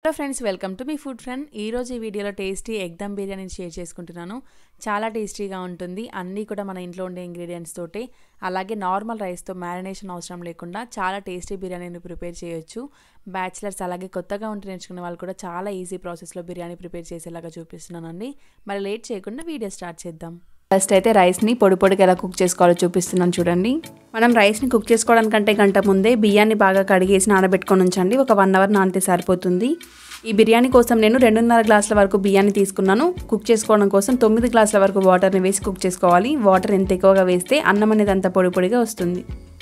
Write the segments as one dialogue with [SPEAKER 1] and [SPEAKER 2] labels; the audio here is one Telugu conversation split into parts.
[SPEAKER 1] హలో ఫ్రెండ్స్ వెల్కమ్ టు మీ ఫుడ్ ఫ్రెండ్ ఈరోజు ఈ వీడియోలో టేస్టీ ఎగ్ దమ్ బిర్యానీని షేర్ చేసుకుంటున్నాను చాలా టేస్టీగా ఉంటుంది అన్నీ కూడా మన ఇంట్లో ఉండే ఇంగ్రీడియంట్స్ తోటి అలాగే నార్మల్ రైస్తో మ్యారినేషన్ అవసరం లేకుండా చాలా టేస్టీ బిర్యానీని ప్రిపేర్ చేయొచ్చు బ్యాచిలర్స్ అలాగే కొత్తగా ఉంటే నేర్చుకునే వాళ్ళు కూడా చాలా ఈజీ ప్రాసెస్లో బిర్యానీ ప్రిపేర్ చేసేలాగా చూపిస్తున్నానండి మరి లేట్ చేయకుండా వీడియో స్టార్ట్ చేద్దాం ఫస్ట్ అయితే రైస్ని పొడి పొడిగా ఎలా కుక్ చేసుకోవాలో చూపిస్తున్నాను చూడండి మనం రైస్ని కుక్ చేసుకోవడానికంటే గంట ముందే బియ్యాన్ని బాగా కడిగేసి నానబెట్టుకొని ఉంచండి ఒక వన్ అవర్ నానితే సరిపోతుంది ఈ బిర్యానీ కోసం నేను రెండున్నర గ్లాసుల వరకు బియ్యాన్ని తీసుకున్నాను కుక్ చేసుకోవడం కోసం తొమ్మిది గ్లాసుల వరకు వాటర్ని వేసి కుక్ చేసుకోవాలి వాటర్ ఎంత ఎక్కువగా వేస్తే అన్నం అనేది అంత పొడి పొడిగా వస్తుంది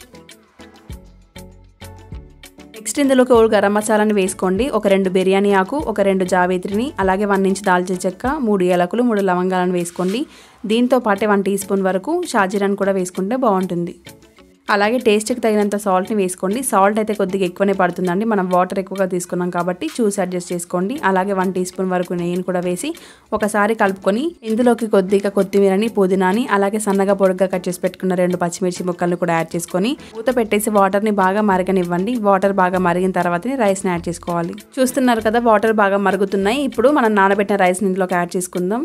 [SPEAKER 1] నెక్స్ట్ ఇందులోకి ఓ గరం మసాలాని వేసుకోండి ఒక రెండు బిర్యానీ ఆకు ఒక రెండు జావేత్రిని అలాగే వన్ ఇంచ్ దాల్చిన చెక్క మూడు ఏలకులు మూడు లవంగాలను వేసుకోండి దీంతో పాటే వన్ టీ స్పూన్ వరకు షాజీరాన్ని కూడా వేసుకుంటే బాగుంటుంది అలాగే టేస్ట్కి తగినంత సాల్ట్ని వేసుకోండి సాల్ట్ అయితే కొద్దిగా ఎక్కువనే పడుతుందండి మనం వాటర్ ఎక్కువగా తీసుకున్నాం కాబట్టి చూసి అడ్జస్ట్ చేసుకోండి అలాగే వన్ టీ స్పూన్ వరకు నెయ్యిని కూడా వేసి ఒకసారి కలుపుకొని ఇందులోకి కొద్దిగా కొత్తిమీరని పుదీనాని అలాగే సన్నగా పొడుగ్గా కట్ చేసి పెట్టుకున్న రెండు పచ్చిమిర్చి ముక్కల్ని కూడా యాడ్ చేసుకొని మూత పెట్టేసి వాటర్ని బాగా మరగనివ్వండి వాటర్ బాగా మరిగిన తర్వాతనే రైస్ని యాడ్ చేసుకోవాలి చూస్తున్నారు కదా వాటర్ బాగా మరుగుతున్నాయి ఇప్పుడు మనం నానబెట్టిన రైస్ని ఇందులోకి యాడ్ చేసుకుందాం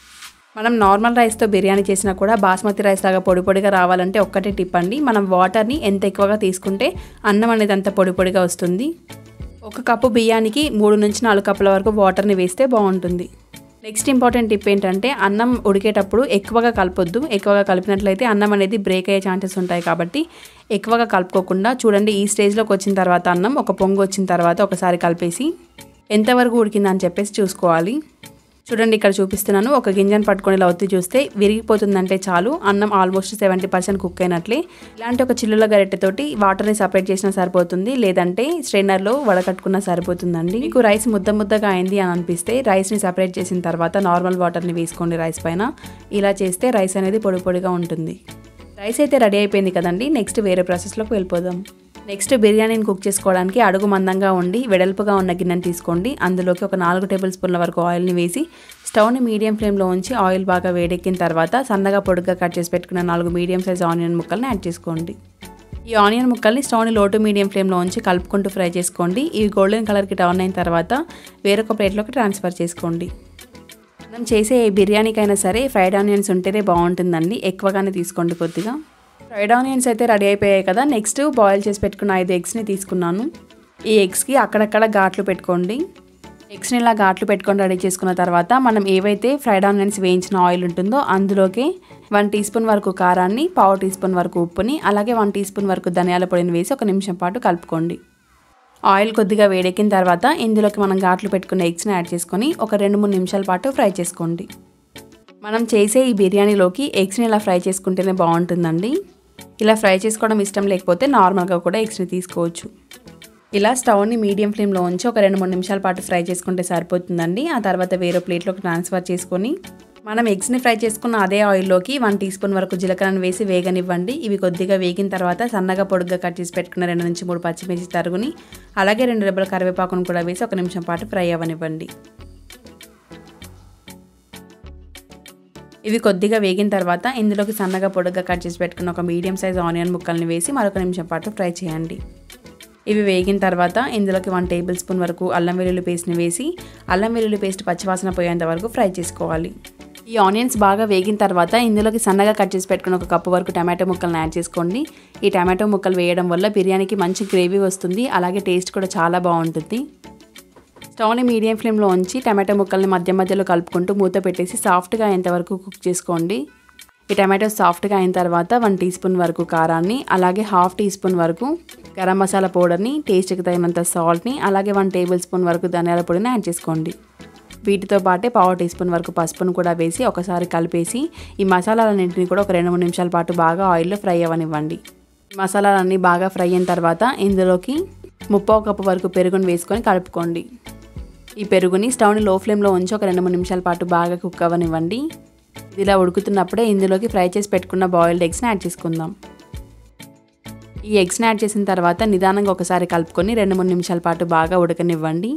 [SPEAKER 1] మనం నార్మల్ రైస్తో బిర్యానీ చేసినా కూడా బాస్మతి రైస్ లాగా పొడి పొడిగా రావాలంటే ఒక్కటే టిప్ అండి మనం వాటర్ని ఎంత ఎక్కువగా తీసుకుంటే అన్నం అనేది అంత పొడి పొడిగా వస్తుంది ఒక కప్పు బియ్యానికి మూడు నుంచి నాలుగు కప్పుల వరకు వాటర్ని వేస్తే బాగుంటుంది నెక్స్ట్ ఇంపార్టెంట్ టిప్ ఏంటంటే అన్నం ఉడికేటప్పుడు ఎక్కువగా కలపొద్దు ఎక్కువగా కలిపినట్లయితే అన్నం అనేది బ్రేక్ అయ్యే ఛాన్సెస్ ఉంటాయి కాబట్టి ఎక్కువగా కలుపుకోకుండా చూడండి ఈ స్టేజ్లోకి వచ్చిన తర్వాత అన్నం ఒక పొంగు వచ్చిన తర్వాత ఒకసారి కలిపేసి ఎంతవరకు ఉడికిందని చెప్పేసి చూసుకోవాలి చూడండి ఇక్కడ చూపిస్తున్నాను ఒక గింజను పట్టుకొని ఇలా ఒత్తి చూస్తే విరిగిపోతుందంటే చాలు అన్నం ఆల్మోస్ట్ సెవెంటీ పర్సెంట్ కుక్ అయినట్లే ఇలాంటి ఒక చిల్లుల గరిటెతోటి వాటర్ని సపరేట్ చేసినా సరిపోతుంది లేదంటే స్ట్రైనర్లో వడకట్టుకున్నా సరిపోతుందండి మీకు రైస్ ముద్ద ముద్దగా అయింది అని అనిపిస్తే రైస్ని సపరేట్ చేసిన తర్వాత నార్మల్ వాటర్ని వేసుకోండి రైస్ పైన ఇలా చేస్తే రైస్ అనేది పొడి పొడిగా ఉంటుంది రైస్ అయితే రెడీ అయిపోయింది కదండి నెక్స్ట్ వేరే ప్రాసెస్లోకి వెళ్ళిపోదాం నెక్స్ట్ బిర్యానీని కుక్ చేసుకోవడానికి అడుగు మందంగా ఉండి వెడల్పుగా ఉన్న గిన్నెని తీసుకోండి అందులోకి ఒక నాలుగు టేబుల్ స్పూన్ల వరకు ఆయిల్ని వేసి స్టవ్ని మీడియం ఫ్లేమ్లో ఉంచి ఆయిల్ బాగా వేడెక్కిన తర్వాత సన్నగా పొడుగ్గా కట్ చేసి పెట్టుకున్న నాలుగు మీడియం సైజ్ ఆనియన్ ముక్కల్ని యాడ్ చేసుకోండి ఈ ఆనియన్ ముక్కల్ని స్టవ్ని లో టు మీడియం ఫ్లేమ్లో ఉంచి కలుపుకుంటూ ఫ్రై చేసుకోండి ఇవి గోల్డెన్ కలర్కి టర్న్ అయిన తర్వాత వేరొక ప్లేట్లోకి ట్రాన్స్ఫర్ చేసుకోండి మనం చేసే ఏ బిర్యానీకైనా సరే ఫ్రైడ్ ఆనియన్స్ ఉంటేనే బాగుంటుందండి ఎక్కువగానే తీసుకోండి కొద్దిగా ఫ్రైడ్ ఆనియన్స్ అయితే రెడీ అయిపోయాయి కదా నెక్స్ట్ బాయిల్ చేసి పెట్టుకున్న ఐదు ఎగ్స్ని తీసుకున్నాను ఈ ఎగ్స్కి అక్కడక్కడ ఘాట్లు పెట్టుకోండి ఎగ్స్ని ఇలా ఘాట్లు పెట్టుకొని రెడీ చేసుకున్న తర్వాత మనం ఏవైతే ఫ్రైడ్ ఆనియన్స్ వేయించిన ఆయిల్ ఉంటుందో అందులోకి వన్ టీ స్పూన్ వరకు కారాన్ని పావు టీ స్పూన్ వరకు ఉప్పుని అలాగే వన్ టీ స్పూన్ వరకు ధనియాల పొడిని వేసి ఒక నిమిషం పాటు కలుపుకోండి ఆయిల్ కొద్దిగా వేడెక్కిన తర్వాత ఇందులోకి మనం ఘాట్లు పెట్టుకున్న ఎగ్స్ని యాడ్ చేసుకొని ఒక రెండు మూడు నిమిషాల పాటు ఫ్రై చేసుకోండి మనం చేసే ఈ బిర్యానీలోకి ఎగ్స్ని ఇలా ఫ్రై చేసుకుంటేనే బాగుంటుందండి ఇలా ఫ్రై చేసుకోవడం ఇష్టం లేకపోతే నార్మల్గా కూడా ఎగ్స్ని తీసుకోవచ్చు ఇలా స్టవ్ని మీడియం ఫ్లేమ్లో ఉంచి ఒక రెండు మూడు నిమిషాల పాటు ఫ్రై చేసుకుంటే సరిపోతుందండి ఆ తర్వాత వేరే ప్లేట్లోకి ట్రాన్స్ఫర్ చేసుకొని మనం ఎగ్స్ని ఫ్రై చేసుకున్న అదే ఆయిల్లోకి వన్ టీ స్పూన్ వరకు జీలకర్రను వేసి వేగనివ్వండి ఇవి కొద్దిగా వేగిన తర్వాత సన్నగా పొడుగ్గా కట్ చేసి పెట్టుకున్న రెండు నుంచి మూడు పచ్చిమిర్చి తరుగుని అలాగే రెండు రెబ్బల కరివేపాకును కూడా వేసి ఒక నిమిషం పాటు ఫ్రై అవ్వనివ్వండి ఇవి కొద్దిగా వేగిన తర్వాత ఇందులోకి సన్నగా పొడుగ్గా కట్ చేసి పెట్టుకున్న ఒక మీడియం సైజ్ ఆనియన్ ముక్కల్ని వేసి మరొక నిమిషం పాటు ఫ్రై చేయండి ఇవి వేగిన తర్వాత ఇందులోకి వన్ టేబుల్ స్పూన్ వరకు అల్లం వెల్లుల్లి పేస్ట్ని వేసి అల్లం వెల్లుల్లి పేస్ట్ పచ్చివాసన పోయేంత వరకు ఫ్రై చేసుకోవాలి ఈ ఆనియన్స్ బాగా వేగిన తర్వాత ఇందులోకి సన్నగా కట్ చేసి పెట్టుకున్న ఒక కప్పు వరకు టమాటో ముక్కలను యాడ్ చేసుకోండి ఈ టమాటో ముక్కలు వేయడం వల్ల బిర్యానీకి మంచి గ్రేవీ వస్తుంది అలాగే టేస్ట్ కూడా చాలా బాగుంటుంది స్టవ్ని మీడియం ఫ్లేమ్లో ఉంచి టమాటో ముక్కల్ని మధ్య మధ్యలో కలుపుకుంటూ మూత పెట్టేసి సాఫ్ట్గా అయ్యేంతవరకు కుక్ చేసుకోండి ఈ టమాటో సాఫ్ట్గా అయిన తర్వాత వన్ టీ స్పూన్ వరకు కారాన్ని అలాగే హాఫ్ టీ స్పూన్ వరకు గరం మసాలా పౌడర్ని టేస్ట్కి తగినంత సాల్ట్ని అలాగే వన్ టేబుల్ స్పూన్ వరకు ధనియాల పొడిని యాడ్ చేసుకోండి వీటితో పాటే పావు టీ స్పూన్ వరకు పసుపును కూడా వేసి ఒకసారి కలిపేసి ఈ మసాలాలన్నింటినీ కూడా ఒక రెండు మూడు నిమిషాల పాటు బాగా ఆయిల్లో ఫ్రై అవ్వనివ్వండి మసాలాలన్నీ బాగా ఫ్రై అయిన తర్వాత ఇందులోకి ముప్పావు కప్పు వరకు పెరుగుని వేసుకొని కలుపుకోండి ఈ పెరుగుని స్టవ్ని లో ఫ్లేమ్లో ఉంచి ఒక రెండు మూడు నిమిషాల పాటు బాగా కుక్ అవ్వనివ్వండి ఇది ఇలా ఉడుకుతున్నప్పుడే ఇందులోకి ఫ్రై చేసి పెట్టుకున్న బాయిల్డ్ ఎగ్స్ని యాడ్ చేసుకుందాం ఈ ఎగ్స్ని యాడ్ చేసిన తర్వాత నిదానంగా ఒకసారి కలుపుకొని రెండు మూడు నిమిషాల పాటు బాగా ఉడకనివ్వండి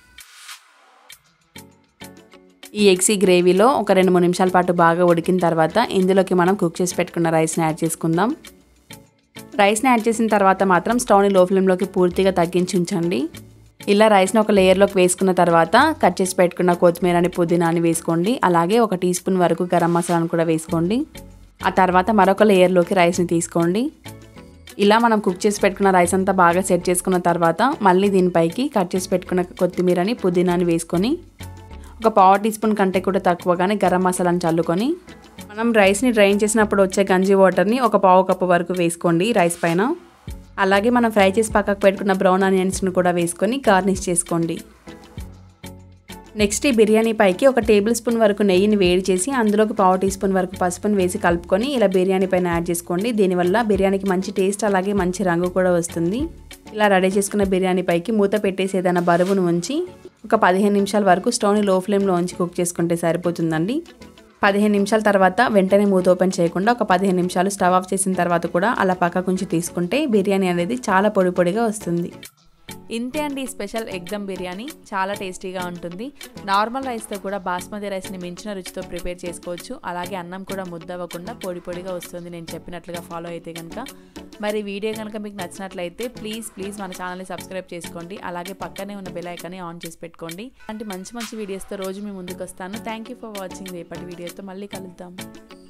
[SPEAKER 1] ఈ ఎగ్సీ గ్రేవీలో ఒక రెండు మూడు నిమిషాల పాటు బాగా ఉడికిన తర్వాత ఇందులోకి మనం కుక్ చేసి పెట్టుకున్న రైస్ని యాడ్ చేసుకుందాం రైస్ని యాడ్ చేసిన తర్వాత మాత్రం స్టవ్ని లో ఫ్లేమ్లోకి పూర్తిగా తగ్గించి ఉంచండి ఇలా రైస్ని ఒక లేయర్లోకి వేసుకున్న తర్వాత కట్ చేసి పెట్టుకున్న కొత్తిమీరని పుదీనాని వేసుకోండి అలాగే ఒక టీ స్పూన్ వరకు గరం మసాలాను కూడా వేసుకోండి ఆ తర్వాత మరొక లేయర్లోకి రైస్ని తీసుకోండి ఇలా మనం కుక్ చేసి పెట్టుకున్న రైస్ అంతా బాగా సెట్ చేసుకున్న తర్వాత మళ్ళీ దీనిపైకి కట్ చేసి పెట్టుకున్న కొత్తిమీరని పుదీనాని వేసుకొని ఒక పావు టీ స్పూన్ కంటే కూడా తక్కువగానే గరం మసాలాని చల్లుకొని మనం రైస్ని డ్రైన్ చేసినప్పుడు వచ్చే గంజి వాటర్ని ఒక పావు కప్పు వరకు వేసుకోండి రైస్ పైన అలాగే మనం ఫ్రై చేసి పక్కకు పెట్టుకున్న బ్రౌన్ ఆనియన్స్ని కూడా వేసుకొని గార్నిష్ చేసుకోండి నెక్స్ట్ ఈ బిర్యానీ పైకి ఒక టేబుల్ స్పూన్ వరకు నెయ్యిని వేడి చేసి అందులోకి పావు టీ స్పూన్ వరకు పసుపుని వేసి కలుపుకొని ఇలా బిర్యానీ పైన యాడ్ చేసుకోండి దీనివల్ల బిర్యానీకి మంచి టేస్ట్ అలాగే మంచి రంగు కూడా వస్తుంది ఇలా రెడీ చేసుకున్న బిర్యానీ పైకి మూత పెట్టేసి ఏదైనా బరువును ఉంచి ఒక పదిహేను నిమిషాల వరకు స్టవ్ని లో ఫ్లేమ్లో ఉంచి కుక్ చేసుకుంటే సరిపోతుందండి పదిహేను నిమిషాల తర్వాత వెంటనే మూత ఓపెన్ చేయకుండా ఒక పదిహేను నిమిషాలు స్టవ్ ఆఫ్ చేసిన తర్వాత కూడా అలా పక్కకుంచి తీసుకుంటే బిర్యానీ అనేది చాలా పొడి పొడిగా వస్తుంది ఇంతే అండి స్పెషల్ ఎగ్ దమ్ బిర్యానీ చాలా టేస్టీగా ఉంటుంది నార్మల్ రైస్తో కూడా బాస్మతి రైస్ని మించిన రుచితో ప్రిపేర్ చేసుకోవచ్చు అలాగే అన్నం కూడా ముద్దవ్వకుండా పొడి పొడిగా వస్తుంది నేను చెప్పినట్లుగా ఫాలో అయితే కనుక మరి వీడియో కనుక మీకు నచ్చినట్లయితే ప్లీజ్ ప్లీజ్ మన ఛానల్ని సబ్స్క్రైబ్ చేసుకోండి అలాగే పక్కనే ఉన్న బెల్ ఐకాన్ని ఆన్ చేసి పెట్టుకోండి అలాంటి మంచి మంచి వీడియోస్తో రోజు మీ ముందుకు వస్తాను థ్యాంక్ యూ ఫర్ వాచింగ్ రేపటి వీడియోతో మళ్ళీ కలుద్దాం